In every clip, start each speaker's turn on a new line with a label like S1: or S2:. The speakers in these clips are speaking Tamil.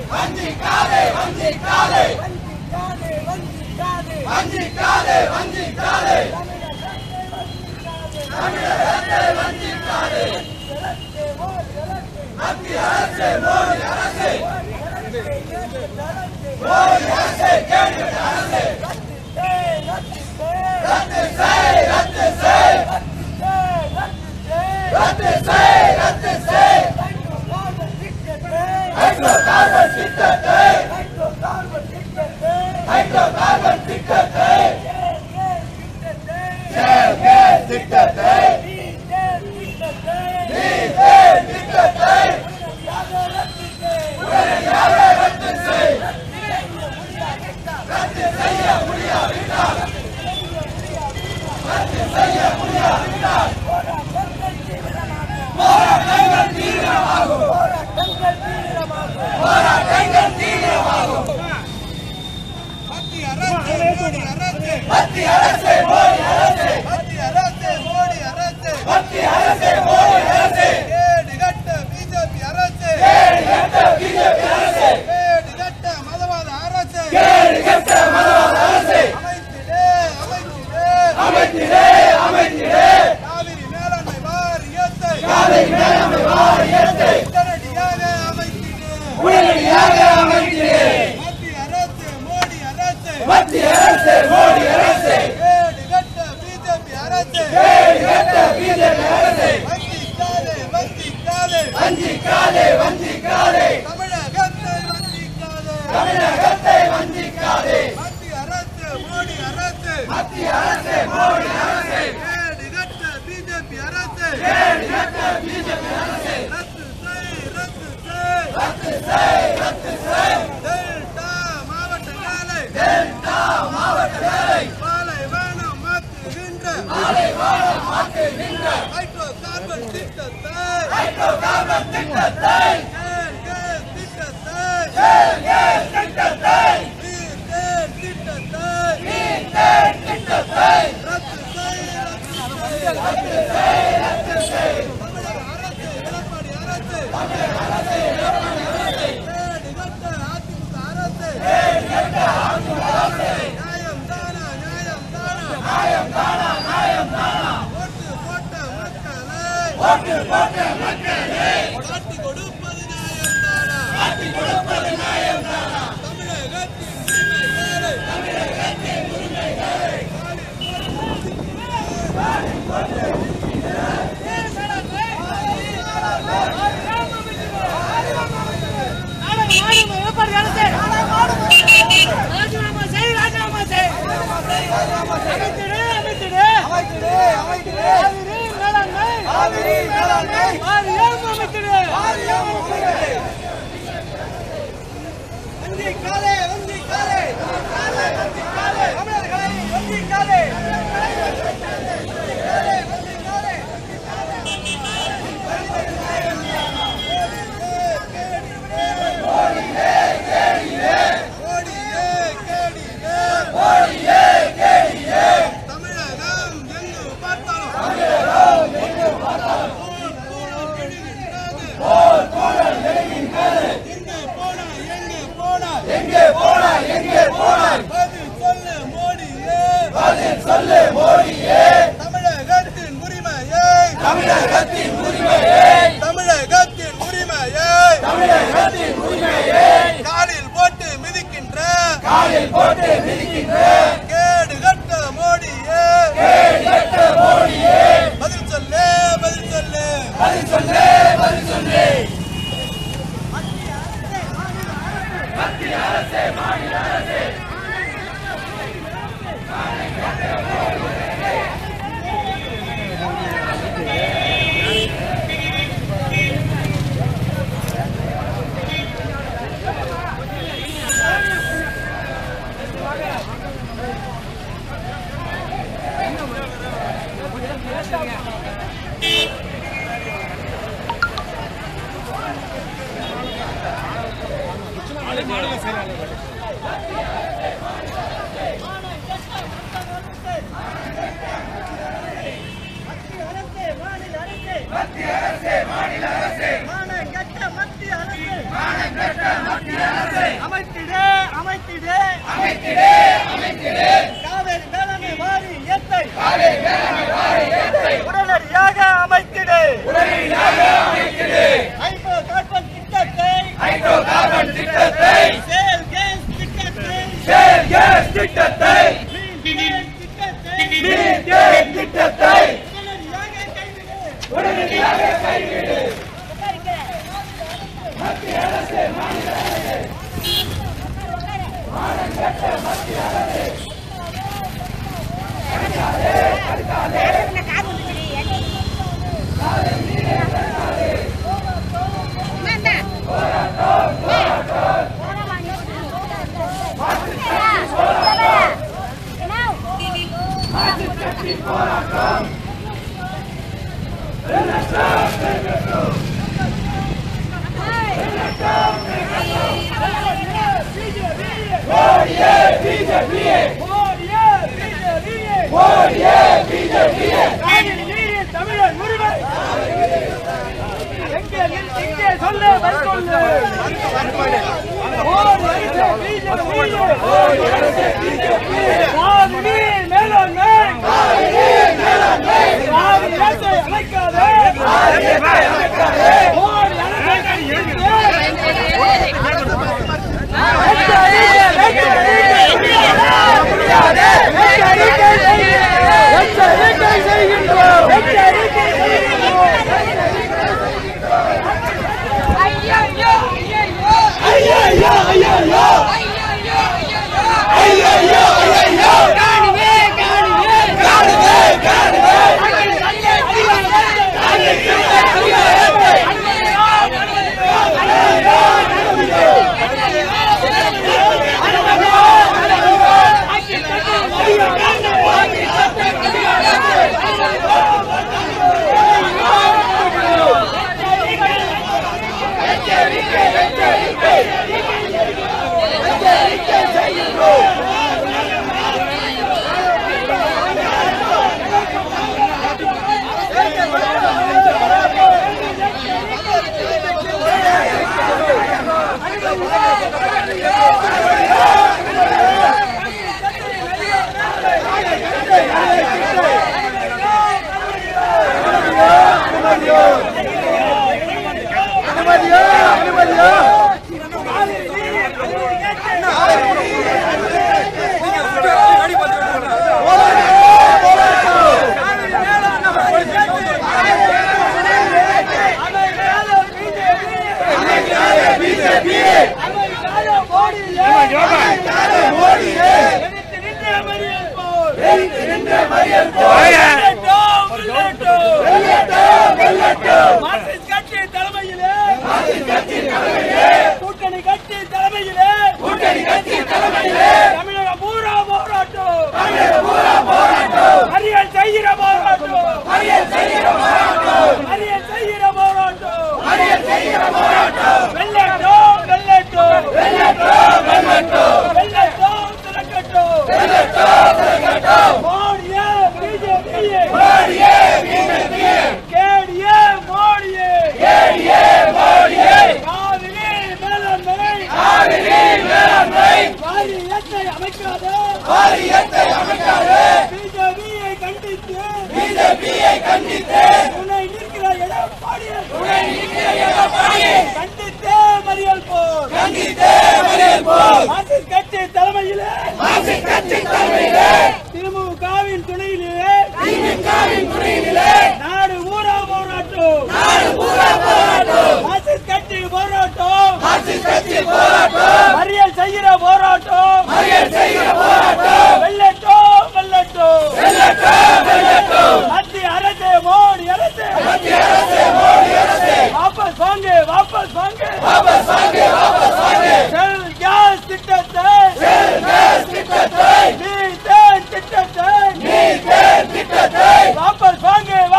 S1: வஞ்சிக்காதே வஞ்சிக்காதே
S2: வஞ்சிக்காதே வஞ்சிக்காதே
S1: வஞ்சிக்காதே வஞ்சிக்காதே
S2: தமிழகத்தை
S1: வஞ்சிக்காதே
S2: வஞ்சிக்காதே இலக்கு ஓர் இலக்கு
S1: மத்திய அரசு மோடி அரசு
S2: இலக்கு
S1: மோடி அரசு கேடு அரசு
S2: ரத்து செய் ரத்து செய்
S1: ரத்து செய் ரத்து
S2: ரத்து செய்
S1: செய் ரத்து செய்
S2: ஹைட்ரோ கார்பன் திட்டத்தை
S1: ஹைட்ரோ கார்பன் திட்டத்தை
S2: ஹைட்ரோ கார்பன் திட்டத்தை
S1: ஹைட்ரோ கார்பன் திட்டத்தை
S2: கேள் கேள் திட்டத்தை
S1: மீட்டேன் திட்டத்தை
S2: நீர் திட்டத்தை
S1: உடனடியாக ரத்து செய்
S2: ரத்து செய்ய முடியாவிட்டால்
S1: ரத்து செய்ய முடியாவிட்டால்
S2: போராட்டங்கள் தீவிரமாகும்
S1: போராட்டங்கள் தீவிரமாகும்
S2: போராட்டங்கள் தீவிரமாகும்
S3: மத்திய அரசு மோடி அரசு
S2: மத்திய அரசு மோடி அரசு
S3: மத்திய அரசு மோடி அரசு
S2: மத்திய அரசு மோடி அரசு
S3: கேடு கட்ட பிஜேபி அரசு
S2: கேடு கட்ட பிஜேபி அரசு
S3: கேடு கட்ட மதவாத அரசு
S2: கேடு கட்ட மதவாத அரசு
S3: அமைத்திடு அமைத்திடு
S2: அமைத்திடே அமைத்திடே
S3: காவிரி மேலாண்மை வாரியத்தை
S2: காவிரி மேலாண்மை வாரியத்தை
S3: உடனடியாக அமைத்திடு
S2: உடனடியாக அமைத்திடே
S3: மத்திய அரசு மோடி அரசு
S2: மத்திய அரசு மோடி அரசு
S3: கேடு கட்ட பிஜேபி அரசு
S2: கேடு கட்ட பிஜேபி அரசு
S3: வஞ்சிக்காதே வஞ்சிக்காதே
S2: வஞ்சிக்காதே வஞ்சிக்காதே
S3: தமிழகத்தை வஞ்சிக்காதே
S2: தமிழகத்தை வஞ்சிக்காதே
S3: மத்திய அரசு மோடி அரசு
S2: மத்திய அரசு மோடி அரசு
S3: கேடு கட்ட பிஜேபி அரசு
S2: கேடு கட்ட பிஜேபி அரசு
S3: ரத்து செய் ரத்து செய்
S2: ரத்து செய் ரத்து செய்
S3: டெல்டா மாவட்டங்களை
S2: டெல்டா மாவட்டங்களை
S3: பாலைவனம் மாற்றுகின்ற
S2: பாலைவனம் மாற்றுகின்ற
S3: ஹைட்ரோ கார்பன் திட்டத்தை
S2: ஹைட்ரோ கார்பன் திட்டத்தை
S3: கேள் கேள் திட்டத்தை
S2: கேள் கேள் திட்டத்தை
S3: நீர் கேள் திட்டத்தை
S2: நீர் திட்டத்தை
S3: ரத்து செய் ரத்து செய்
S2: ரத்து செய் ரத்து செய்
S3: தமிழக அரசு எடப்பாடி அரசு தமிழக அரசு எடப்பாடி அரசு கேடு கட்ட அதிமுக அரசு
S2: கேடு கட்ட அதிமுக அரசு
S3: நியாயம் தானா நியாயம் தானா
S2: நியாயம் தானா நியாயம் தானா
S3: ஓட்டு போட்ட மக்களை
S2: ஓட்டு போட்ட மக்களே
S3: காட்டி கொடுப்பது நியாயம் தானா
S2: காட்டி கொடுப்பது நியாயம் தானா
S3: தமிழகத்தின் உரிமைகளை
S2: தமிழகத்தின் உரிமைகளை
S1: அமைத்திடு அமைத்திடு காவிரி மேலாண்மை வாரியம் அமைத்திடு வஞ்சிக்காதே வஞ்சிக்காதே வஞ்சிக்காதே தமிழர்களை வஞ்சிக்காதே
S3: ஓடியே கேடியே
S2: ஓடியே கேடியே
S3: தமிழகம் எங்கு பார்த்தாலும் போர் கூடல் எழுகின்றது. எங்கே போனா எங்கே போனா
S2: எங்கே போனாய் எங்கே போனாய்
S3: பதில் சொல்லு மோடியே
S2: பதில் சொல்லு மோடியே
S3: தமிழகத்தின் உரிமையை
S2: தமிழகத்தின் உரிமையை
S3: தமிழகத்தின் உரிமையை
S2: தமிழகத்தின் உரிமையை
S3: காலில் போட்டு மிதிக்கின்ற
S2: காலில் போட்டு மிதிக்கின்ற
S3: கேடு கட்ட மோடியே
S2: கேடு கட்ட மோடியே
S3: பதில் சொல்லு பதில் சொல்லு
S2: பதில் சொல்லு பதில் சொல்லு மத்திய அரசே மாநில அரசே
S1: மத்திய அரசே மாநில அரசே மானங்கெட்ட மத்திய அரசே அமைத்திடு அமைத்திடு
S2: அமைத்திடே அமைத்திடே
S1: காவேரி மேலாண்மை வாரியத்தை
S2: காவேரி மேலாண்மை வாரியத்தை
S1: உடனடியாக அமைத்திடு
S2: உடனடியாக அமைத்திடே
S1: ஹைட்ரோ கார்பன் திட்டத்தை
S2: ஹைட்ரோ கார்பன் திட்டத்தை
S1: சேல் கேஸ் திட்டத்தை
S2: ஷேர் கேஸ் திட்டத்தை
S1: மீன் திட்டத்தை
S2: நீர் கேஸ் திட்டத்தை
S1: உடனடியாக கைவிடு
S2: உடனடியாக கைவிடு மோடியே பிஜேபியே
S1: மோடியே பிஜேபியே
S2: மோடியே பிஜேபியே
S1: காவிரி நீரில் தமிழர் உரிமை எங்கே நில்- எங்கே சொல்லு வரைக்கொள்ளு மோடி அரசு பிஜேபியே காவிரி மேலாண்மை காவிரி அரசை அமைக்காதே மோடி அரசை
S2: ஐயோ ஐயோ காணுவே காணுவே பிஜேபியே மோடியே எதிர்த்து நின்ற மறியல் போல் வெல்லட்டும் வெல்லட்டும்
S1: மார்க்சிஸ்ட் கட்சி தலைமையிலே
S2: மார்க்சிஸ்ட் கட்சி தலைமையிலே
S1: கூட்டணி கட்சி தலைமையிலே
S2: கூட்டணி கட்சி தலைமையிலே
S1: தமிழகம் பூரா போராட்டம்
S2: தமிழக பூரா போராட்டம்
S1: மறியல் செய்கிற போராட்டம்
S2: மறியல் செய்கிற போராட்டம்
S1: மறியல் செய்கிற போராட்டம்
S2: மறியல் செய்கிற போராட்டம்
S1: வெள்ளட்டும் வெள்ளட்டும்
S2: வெல்லட்டும் வெல்லட்டும்
S1: வெள்ளட்டும் திறக்கட்டும்
S2: வெல்லட்டும் வெல்லட்டும்
S1: மோடியே பிஜேபியே
S2: மோடியே பிஜேபியே
S1: கேடியே மோடியே
S2: ஏடியே மோடியே
S1: காவிரி மேலாண்மை
S2: காவிரி மேலாண்மை
S1: வாரியத்தை அமைக்காத
S2: வாரியத்தை அமைக்காது
S1: பிஜேபியை கண்டித்து
S2: பிஜேபியை கண்டித்து
S1: துணை நிற்கிற எடப்பாடியை
S2: துணை நிற்கிற எடப்பாடியை
S1: கண்டித்தே மறியல் போர்
S2: கண்டித்தே மறியல் போல்
S1: மார்க்சிஸ்ட் கட்சி தலைமையிலே
S2: மார்க்சிஸ்ட் கட்சி தலைமையிலே
S1: திமுகவின் துணையிலே
S2: திமுகவின் துணையிலே
S1: நாடு ஊரா போராட்டம்
S2: நாடு பூரா போராட்டம்
S1: மார்க்சிஸ்ட் கட்சி போராட்டம்
S2: மார்க்சிஸ்ட் கட்சி போராட்டம்
S1: மறியல் செய்கிற போராட்டம்
S2: மறியல் செய்கிற போராட்டம்
S1: வெள்ளட்டும் வெள்ளட்டும்
S2: வெல்லட்டும் வெல்லட்டும்
S1: மத்திய அரசு மோடி அரசு
S2: மத்திய அரசு மோடி அரசு
S1: வாபஸ் வாங்கு வாபஸ் வாங்கு
S2: வாபஸ் வாங்கு வாபஸ் வாங்கு
S1: செல் கேஸ் திட்டத்தை
S2: செல் கேஸ் திட்டத்தை
S1: மீத்தேன் திட்டத்தை
S2: நீர் தேர் திட்டத்தை
S1: வாபஸ் வாங்கு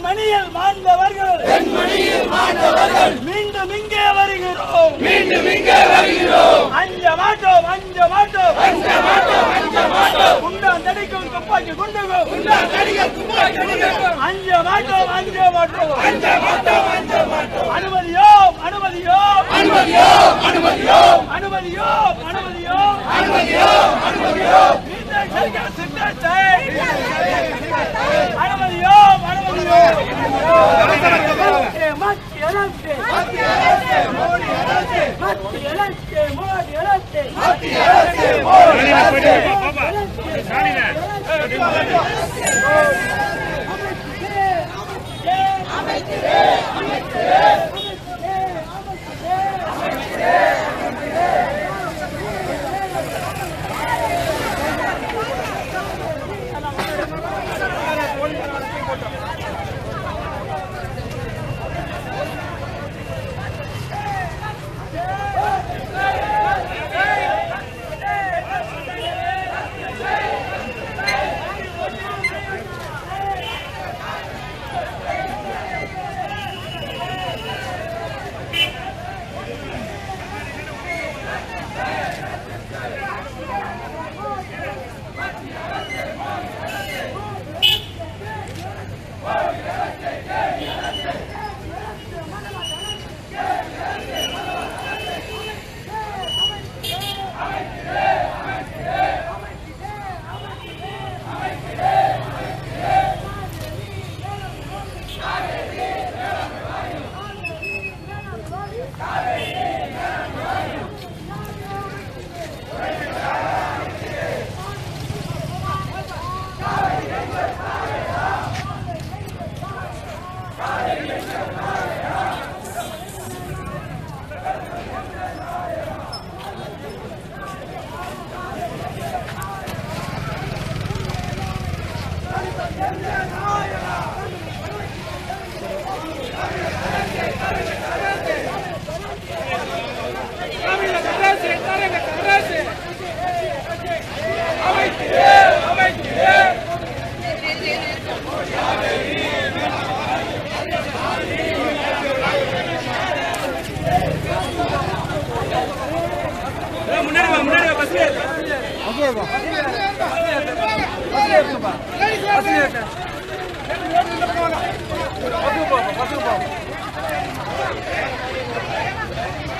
S1: மணியில் மாண்டவர்கள்
S2: மணியில் மாண்டவர்கள்
S1: மீண்டும் இங்கே வருகிறோம்
S2: மீண்டும் இங்கே வருகிறோம்
S1: அஞ்ச மாட்டோம் அஞ்ச மாட்டோம்
S2: அஞ்ச மாட்டோம் அஞ்ச மாட்டோம்
S1: குண்டான் தடிக்கும் துப்பாக்கி குண்டுகள்
S2: உண்டால் நடிகர் துப்பாக்கி குண்டுகள்.
S1: அஞ்ச மாட்டோம் அஞ்ச மாட்டோம்
S2: அஞ்ச மாட்டோம் அஞ்ச மாட்டோம்
S1: அனுமதியோம் அனுமதியோம்
S2: அனுமதியோம் அனுமதியோம்
S1: அனுமதியோம் அனுமதியோம்
S2: அனுமதியோம் அனுமதியோம்
S1: இந்த சர்க்கார் திட்டத்தை அனுமதியோம் அனுமதியோம் மத்திய அரசு மத்திய அரசு மோடி அரசு மத்திய அரசு மோடி அரசு
S2: மத்திய அரசு மோடி அரசு
S3: பஸ்